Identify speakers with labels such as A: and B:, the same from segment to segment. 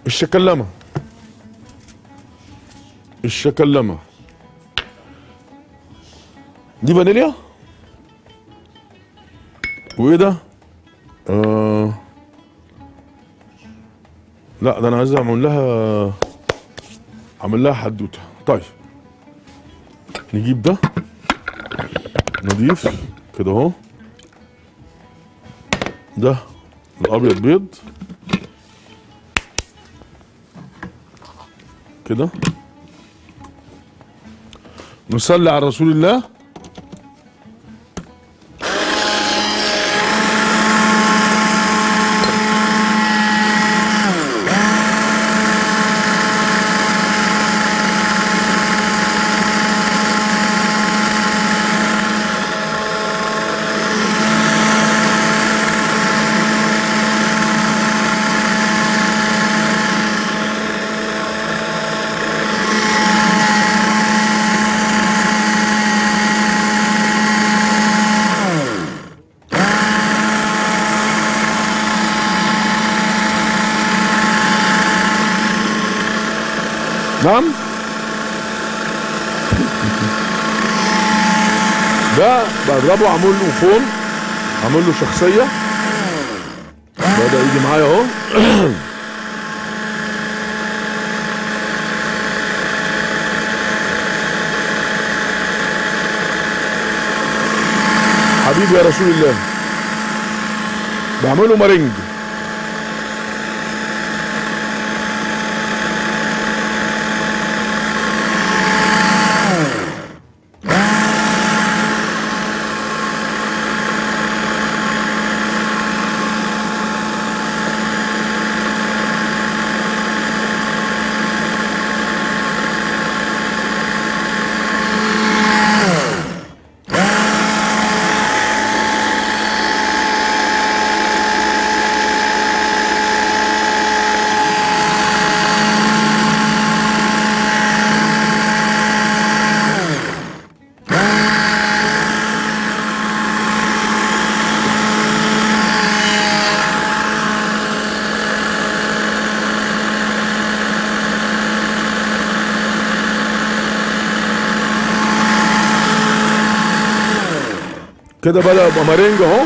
A: الشكلمه الشكلمه دي فانيليا وايه ده آه لا ده انا عايز اعمل لها اعمل لها حدوته طيب نجيب ده نضيف كده اهو ده الابيض بيض كده نصلي على رسول الله نعم ده بضربه عامل له فون عامل له شخصيه بدا يجي معايا اهو حبيبي يا رسول الله بعمله مارينج كده بدا يبقى مارينج اهو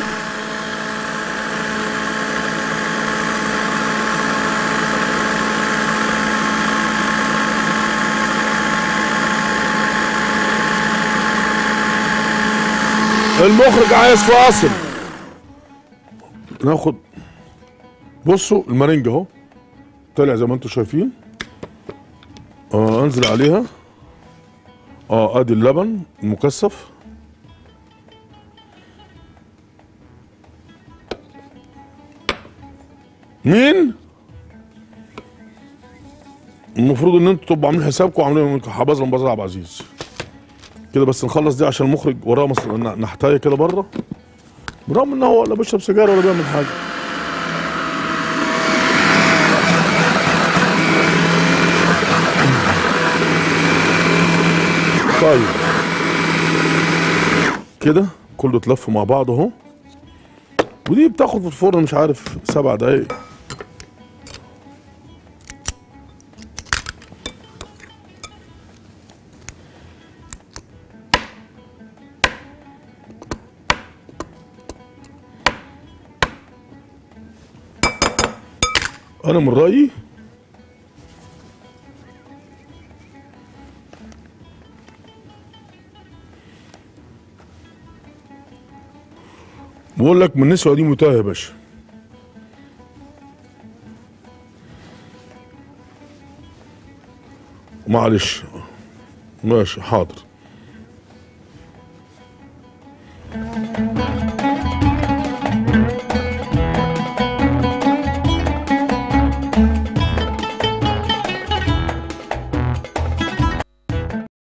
A: المخرج عايز فاصل ناخد بصوا المارينج اهو طلع زي ما انتم شايفين اه انزل عليها اه ادي اللبن المكثف مين؟ المفروض ان انتوا تبقوا عاملين حسابكم وعاملين حباز المبازر عبد العزيز كده بس نخلص دي عشان المخرج وراه مص... ن- نحتايه كده بره برغم ان هو ولا بيشرب سيجاره ولا بيعمل حاجه طيب كده كله اتلف مع بعض اهو ودي بتاخد في الفرن مش عارف سبع دقايق انا من رايي بقول لك من النسوة دي متاهة يا باشا معلش ماشي حاضر